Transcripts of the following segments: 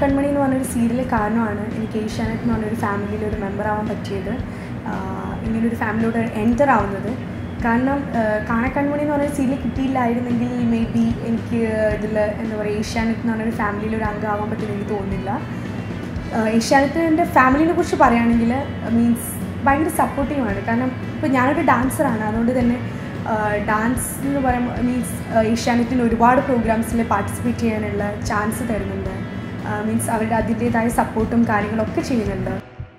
കാണക്കൺമണി എന്ന് പറഞ്ഞൊരു സീരിയൽ കാരണമാണ് എനിക്ക് ഏഷ്യാനെറ്റ് എന്ന് പറഞ്ഞൊരു ഫാമിലിയിൽ ഒരു മെമ്പർ ആവാൻ പറ്റിയത് ആഹ് ഇങ്ങനൊരു ഫാമിലിയോട് എൻറ്റർ ആവുന്നത് കാരണം ആഹ് കാണക്കൺമണി എന്ന് പറഞ്ഞൊരു സീരിയൽ കിട്ടിയില്ലായിരുന്നെങ്കിൽ മേ ബി എനിക്ക് ഇതിൽ എന്താ പറയുക ഏഷ്യാനെറ്റ് എന്ന് പറഞ്ഞൊരു ഫാമിലിയിൽ ഒരു അംഗമാവാൻ പറ്റുമെന്ന് എനിക്ക് തോന്നുന്നില്ല ഏഷ്യാനെറ്റിൻ്റെ ഫാമിലിനെ കുറിച്ച് പറയുകയാണെങ്കിൽ മീൻസ് ഭയങ്കര സപ്പോർട്ടീവാണ് കാരണം ഇപ്പോൾ ഞാനൊരു ഡാൻസറാണ് അതുകൊണ്ട് തന്നെ ഡാൻസ് എന്ന് പറയുമ്പോൾ മീൻസ് ഏഷ്യാനെറ്റിന് ഒരുപാട് പ്രോഗ്രാംസിൽ പാർട്ടിസിപ്പേറ്റ് ചെയ്യാനുള്ള ചാൻസ് തരുന്നുണ്ട് മീൻസ് അവരുടെ അതിൻ്റേതായ സപ്പോർട്ടും കാര്യങ്ങളൊക്കെ ചെയ്യുന്നുണ്ട്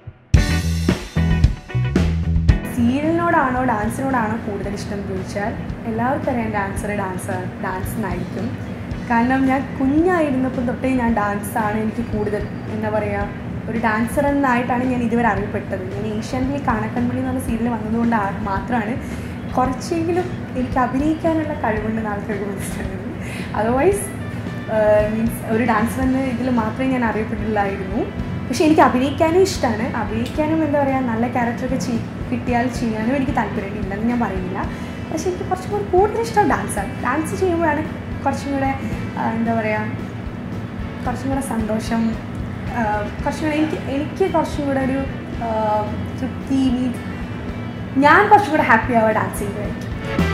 സീരിയലിനോടാണോ ഡാൻസിനോടാണോ കൂടുതൽ ഇഷ്ടം എന്ന് ചോദിച്ചാൽ എല്ലാവർക്കും അറിയാം എൻ്റെ ആൻസർ ഡാൻസ് ഡാൻസ് എന്നായിരിക്കും കാരണം ഞാൻ കുഞ്ഞായിരുന്നപ്പോൾ തൊട്ടേ ഞാൻ ഡാൻസാണ് എനിക്ക് കൂടുതൽ എന്താ പറയുക ഒരു ഡാൻസർ എന്നായിട്ടാണ് ഞാൻ ഇതുവരെ അറിയപ്പെട്ടത് ഞാൻ ഏഷ്യാനിൽ കാണക്കൺമണി എന്ന് പറഞ്ഞ സീരിയൽ വന്നതുകൊണ്ട് ആ- മാത്രമാണ് കുറച്ചെങ്കിലും എനിക്ക് അഭിനയിക്കാനുള്ള കഴിവുണ്ടെന്ന് ആൾക്കാർക്ക് മനസ്സിലായത് അതർവൈസ് മീൻസ് ഒരു ഡാൻസർ എന്ന ഇതിൽ മാത്രമേ ഞാൻ അറിയപ്പെട്ടില്ലായിരുന്നു പക്ഷേ എനിക്ക് അഭിനയിക്കാനും ഇഷ്ടമാണ് അഭിനയിക്കാനും എന്താ പറയുക നല്ല ക്യാരക്ടറൊക്കെ ചെയ് കിട്ടിയാൽ ചെയ്യാനും എനിക്ക് താല്പര്യമുണ്ട് ഇല്ലെന്ന് ഞാൻ പറയുന്നില്ല പക്ഷേ എനിക്ക് കുറച്ചും കൂടി കൂടുതൽ ഇഷ്ടം ഡാൻസാണ് ഡാൻസ് ചെയ്യുമ്പോഴാണ് കുറച്ചും കൂടെ ആ, എന്താ പറയുക കുറച്ചും കൂടെ സന്തോഷം ആ, കുറച്ചും കൂടെ എനിക്ക് എനിക്ക് കുറച്ചും കൂടെ ഒരു ആ, തൃപ്തി മീൻസ് ഞാൻ കുറച്ചും കൂടെ ഹാപ്പി ആവുക ഡാൻസ് ചെയ്യുമ്പോഴായിരിക്കും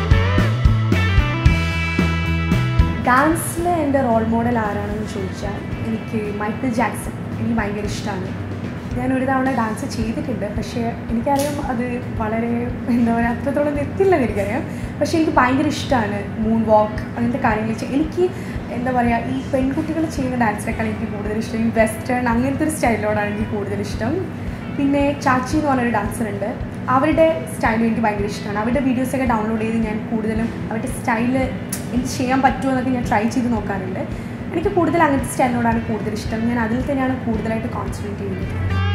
ഡാൻസിൽ എൻ്റെ റോൾ മോഡൽ ആരാണെന്ന് ചോദിച്ചാൽ എനിക്ക് മൈക്കിൾ ജാക്സൺ എനിക്ക് ഭയങ്കര ഇഷ്ടമാണ് ഞാൻ ഒരു തവണ ഡാൻസ് ചെയ്തിട്ടുണ്ട് പക്ഷേ എനിക്കറിയാം അത് വളരെ എന്താ പറയുക അത്രത്തോളം എത്തില്ലെന്ന് എനിക്കറിയാം പക്ഷേ എനിക്ക് ഭയങ്കര ഇഷ്ടമാണ് മൂൺ വാക്ക് അങ്ങനത്തെ കാര്യങ്ങൾ ചെയ്യ- എനിക്ക് എന്താ പറയുക ഈ പെൺകുട്ടികൾ ചെയ്യുന്ന ഡാൻസിനേക്കാൾ എനിക്ക് കൂടുതൽ ഇഷ്ടം ഈ വെസ്റ്റേൺ അങ്ങനത്തെ ഒരു സ്റ്റൈലിനോടാണ് എനിക്ക് കൂടുതൽ ഇഷ്ടം പിന്നെ ചാച്ചി എന്ന് പറഞ്ഞൊരു ഡാൻസർ ഉണ്ട് അവരുടെ സ്റ്റൈലും എനിക്ക് ഭയങ്കര ഇഷ്ടമാണ് അവരുടെ വീഡിയോസൊക്കെ ഡൗൺലോഡ് ചെയ്ത് ഞാൻ കൂടുതലും അവരുടെ സ്റ്റൈല് എനിക്ക് ചെയ്യാൻ പറ്റുമോ എന്നൊക്കെ ഞാൻ ട്രൈ ചെയ്ത് നോക്കാറുണ്ട് എനിക്ക് കൂടുതൽ അങ്ങനത്തെ സ്റ്റൈലിനോടാണ് കൂടുതൽ ഇഷ്ടം ഞാൻ അതിൽ തന്നെയാണ് കൂടുതലായിട്ട് കോൺസെൻട്രേറ്റ് ചെയ്യുന്നത്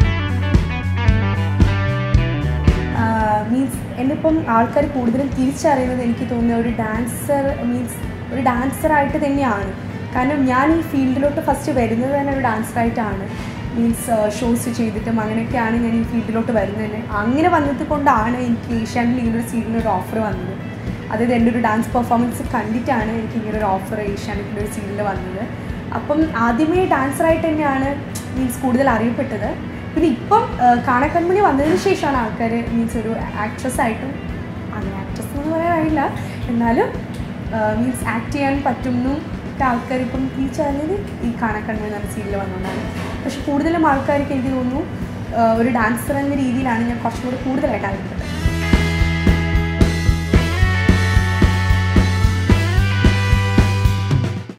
മീൻസ് എന്നിപ്പം ആൾക്കാർ കൂടുതലും തിരിച്ചറിയുന്നത് എനിക്ക് തോന്നുന്ന ഒരു ഡാൻസർ മീൻസ് ഒരു ഡാൻസറായിട്ട് തന്നെയാണ് കാരണം ഞാൻ ഈ ഫീൽഡിലോട്ട് ഫസ്റ്റ് വരുന്നത് തന്നെ ഒരു ഡാൻസറായിട്ടാണ് മീൻസ് ഷോസ് ചെയ്തിട്ടും അങ്ങനെയൊക്കെയാണ് ഞാൻ ഈ ഫീൽഡിലോട്ട് വരുന്നത് തന്നെ അങ്ങനെ വന്നത് കൊണ്ടാണ് എനിക്ക് ഏഷ്യാനിൽ ഇങ്ങനൊരു സീരിയൽ ഒരു ഓഫർ വന്നത് അതായത് എൻ്റെ ഒരു ഡാൻസ് പെർഫോമൻസ് കണ്ടിട്ടാണ് എനിക്ക് ഇങ്ങനെ ഒരു ഓഫർ ഏഷ്യാനെറ്റിൻ്റെ ഒരു സീരിയൽ വന്നത് അപ്പം ആദ്യമേ ഡാൻസറായിട്ട് തന്നെയാണ് മീൻസ് കൂടുതൽ അറിയപ്പെട്ടത് പിന്നെ ഇപ്പം കാണക്കൺമണി വന്നതിന് ശേഷമാണ് ആൾക്കാർ മീൻസ് ഒരു ആക്ട്രസ് ആയിട്ടും അങ്ങനെ ആക്ട്രസ് എന്ന് പറയാനില്ല എന്നാലും മീൻസ് ആക്ട് ചെയ്യാൻ പറ്റുന്നു ഒക്കെ ആൾക്കാർ ഇപ്പം തിരിച്ചറിഞ്ഞത് ഈ കാണക്കൺമണി എന്ന സീരിയൽ വന്നുകൊണ്ടാണ് പക്ഷെ കൂടുതലും ആൾക്കാർക്ക് എനിക്ക് തോന്നുന്നു ആ, ഒരു ഡാൻസർ എന്ന രീതിയിലാണ് ഞാൻ കുറച്ചും കൂടി കൂടുതലായിട്ട് അറിയപ്പെട്ടത്